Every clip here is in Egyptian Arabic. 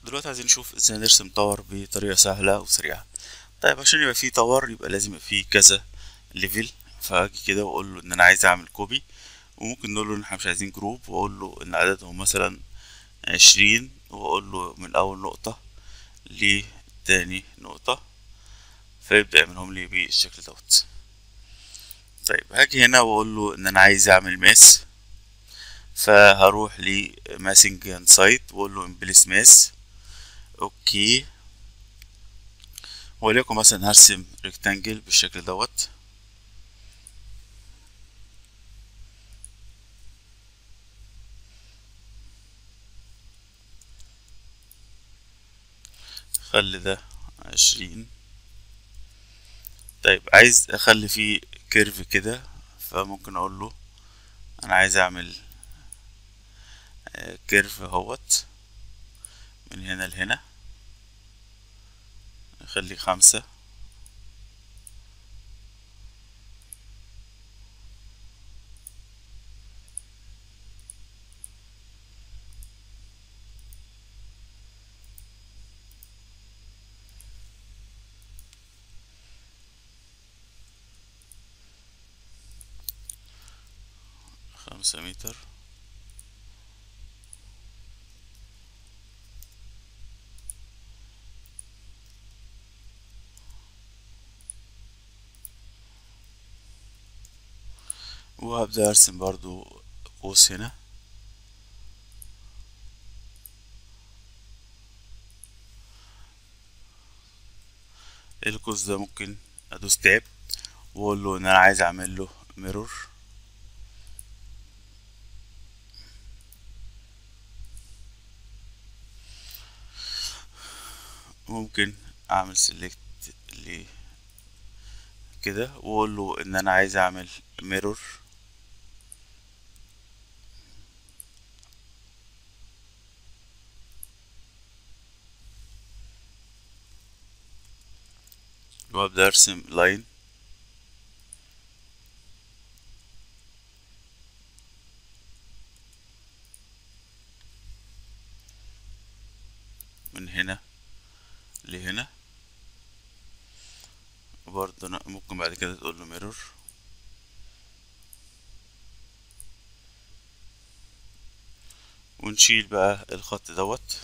دلوقتي عايزين نشوف ازاي نرسم تاور بطريقة سهلة وسريعة طيب عشان يبقى فيه تاور يبقى لازم يبقى فيه كذا ليفل فاجي كده واقول له ان انا عايز اعمل كوبي وممكن نقول له ان احنا مش عايزين جروب واقول له ان عددهم مثلا عشرين واقول له من اول نقطة لتاني نقطة فيبدأ يعملهم لي بالشكل دوت طيب هاجي هنا واقول له ان انا عايز اعمل ماس فهروح لماسنج اند سايت واقول له امبليس ماس اوكي وليكن مثلا هرسم ريكتانجل بالشكل دوت خلي ده عشرين طيب عايز اخلي فيه كيرف كده فممكن اقول له انا عايز اعمل كيرف اهوت من هنا لهنا نخليه خمسة خمسة متر وهبدأ أرسم برضو قوس هنا القوس ده ممكن أدوس تاب وأقول له إن أنا عايز أعمل له ميرور ممكن أعمل سيلكت ل كده واقول له ان انا عايز اعمل ميرور وابدا ارسم لاين من هنا لهنا برضه أنا ممكن بعد كده تقول له ميرور ونشيل بقى الخط دوت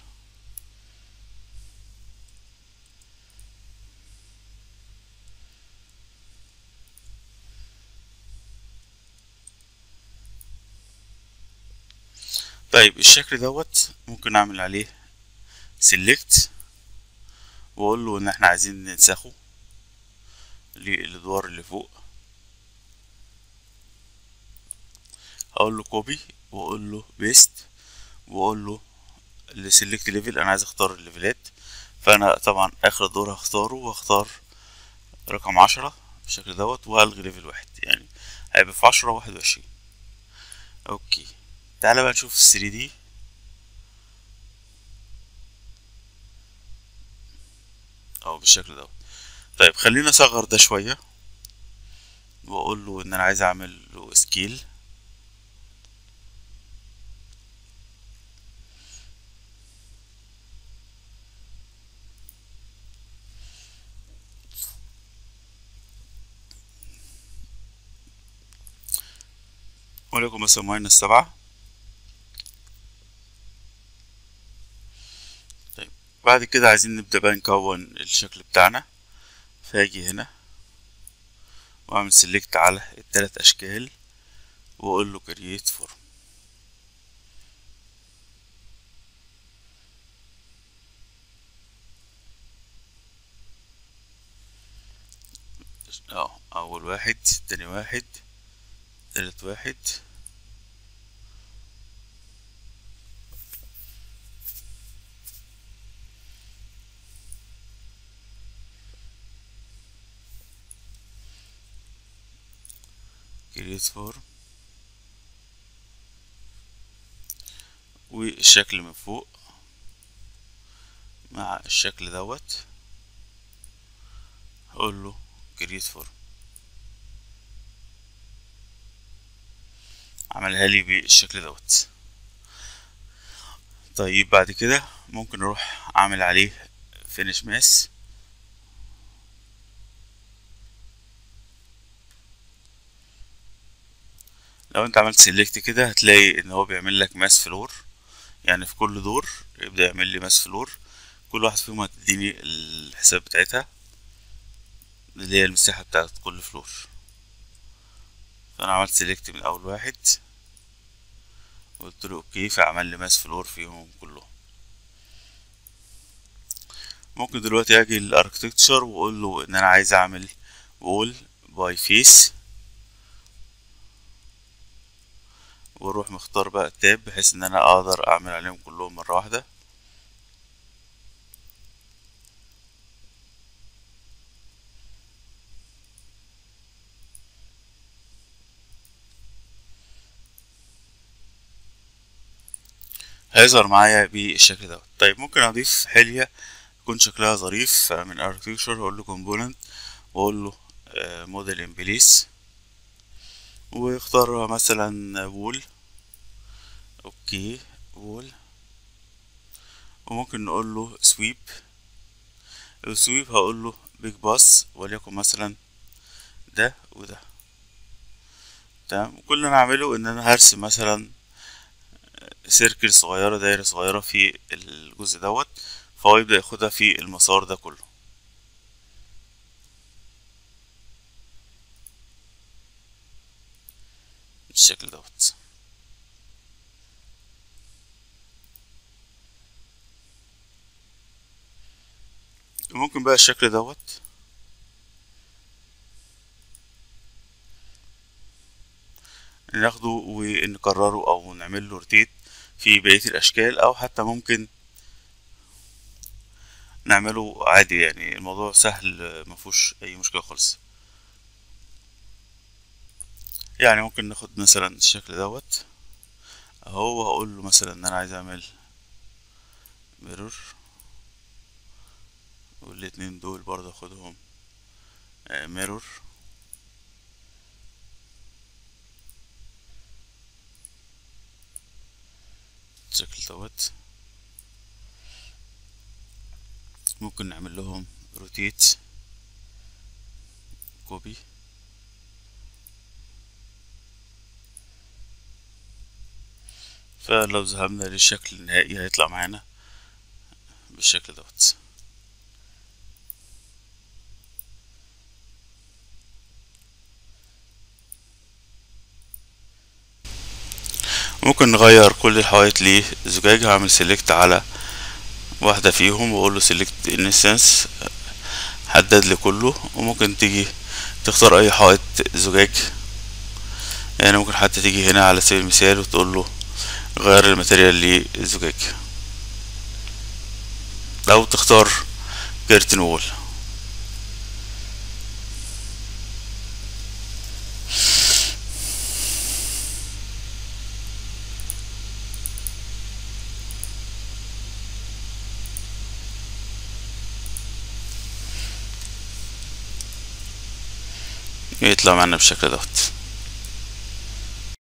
طيب الشكل دوت ممكن اعمل عليه سيلكت واقول له ان احنا عايزين ننسخه للادوار اللي فوق اقول له كوبي واقول له بيست واقول له السلكت ليفل انا عايز اختار الليفلات فانا طبعا اخر دور هختاره واختار رقم عشرة بالشكل دوت والغي ليفل واحد يعني هيبقى في عشرة واحد وعشرين اوكي تعالى بقى نشوف الثري دي او بالشكل دوت طيب خلينا اصغر ده شوية واقول له ان انا عايز اعمل له سكيل وليكن مثلا ماينس سبعة طيب بعد كده عايزين نبدأ بقى نكون الشكل بتاعنا فاجي هنا واعمل سيلكت على التلات اشكال واقول له كرييت فورم اه اول واحد تاني واحد تالت واحد كريت فورم والشكل من فوق مع الشكل دوت هقول له كريت فورم عملها لي بالشكل دوت طيب بعد كده ممكن نروح اعمل عليه فينش ماس لو انت عملت سيلكت كده هتلاقي ان هو بيعمل لك ماس فلور يعني في كل دور يبدأ يعمل لي ماس فلور كل واحد فيهم هتديني الحساب بتاعتها اللي هي المساحة بتاعت كل فلور فانا عملت سيلكت من اول واحد قلت له اوكي فعمل لي ماس فلور فيهم كلهم ممكن دلوقتي اجي الاركتكتشر واقول له ان انا عايز اعمل وول باي فيس واروح مختار بقى التاب بحيث ان انا اقدر اعمل عليهم كلهم مرة واحدة هيظهر معايا بالشكل دوت طيب ممكن اضيف حلية يكون شكلها ظريف من اركتكتشر اقول له كومبوننت واقول له موديل ان بليس واختار مثلا وول اوكي وول وممكن نقول له سويب السويب هقول له بيج باس وليكن مثلا ده وده تمام كل اللي انا اعمله ان انا هرسم مثلا سيركل صغيرة دايرة صغيرة في الجزء دوت فهو يبدأ ياخدها في المسار ده كله بالشكل دوت ممكن بقى الشكل دوت ناخده ونكرره او نعمل له روتيت في بقية الاشكال او حتى ممكن نعمله عادي يعني الموضوع سهل مفهوش اي مشكلة خالص يعني ممكن ناخد مثلا الشكل دوت اهو وهقول له مثلا ان انا عايز اعمل ميرور والاتنين دول برضه اخدهم ميرور الشكل دوت ممكن نعمل لهم روتيت كوبي فلو ذهبنا للشكل النهائي هيطلع معانا بالشكل دوت ممكن نغير كل الحوايط لزجاج هعمل سيلكت على واحدة فيهم واقول له سيلكت انستنس حدد لي كله وممكن تيجي تختار اي حائط زجاج يعني ممكن حتى تيجي هنا على سبيل المثال وتقول له غير الماتيريال للزجاج او تختار كيرتن وول يطلع معنا بالشكل دوت